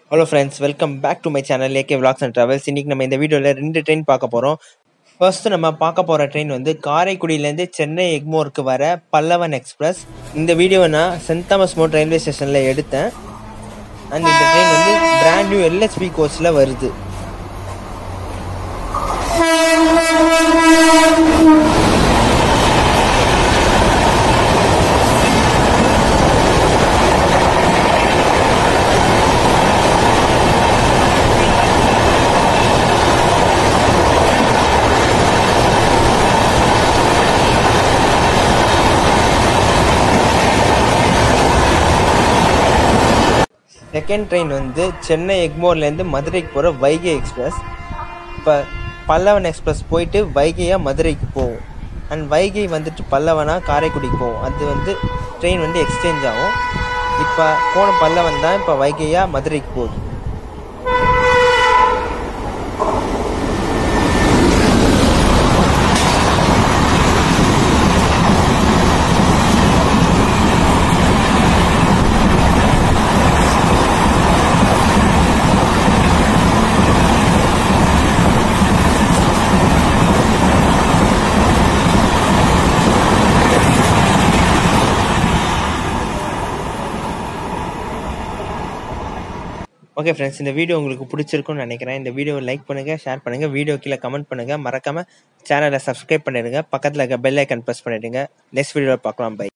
hello friends welcome back to my channel AK vlogs and travels இன்றைக்கி நம்ம இந்த வீடியோவில் ரெண்டு ட்ரெயின் பார்க்க போகிறோம் ஃபர்ஸ்ட் நம்ம பார்க்க போகிற ட்ரெயின் வந்து காரைக்குடியிலேருந்து சென்னை எக்மோருக்கு வர பல்லவன் எக்ஸ்பிரஸ் இந்த வீடியோவை நான் சென்ட் தாமஸ் மோட் ரயில்வே ஸ்டேஷனில் எடுத்தேன் அண்ட் இந்த ட்ரெயின் வந்து பிராண்ட் நியூ எல்எஸ்பி கோர்ஸில் வருது செகண்ட் ட்ரெயின் வந்து சென்னை எக்மோர்லேருந்து மதுரைக்கு போகிற வைகை எக்ஸ்பிரஸ் இப்போ பல்லவன் எக்ஸ்பிரஸ் போயிட்டு வைகையாக மதுரைக்கு போகும் அண்ட் வைகை வந்துட்டு பல்லவனா காரைக்குடிக்கு போகும் அது வந்து ட்ரெயின் வந்து எக்ஸ்சேஞ்ச் ஆகும் இப்போ போன பல்லவன் தான் இப்போ வைகையாக மதுரைக்கு போகுது ஓகே ஃப்ரெண்ட்ஸ் இந்த வீடியோ உங்களுக்கு பிடிச்சிருக்கும்னு நினைக்கிறேன் இந்த வீடியோவை லைக் பண்ணுங்கள் ஷேர் பண்ணுங்கள் வீடியோ கீழே கமெண்ட் பண்ணுங்கள் மறக்காமல் சேனலை சப்ஸ்கிரைப் பண்ணிடுங்க பக்கத்தில் இருக்க பெல் ஐக்கன் ப்ரெஸ் பண்ணிடுங்க நெக்ஸ்ட் வீடியோவில் பார்க்கலாம் பை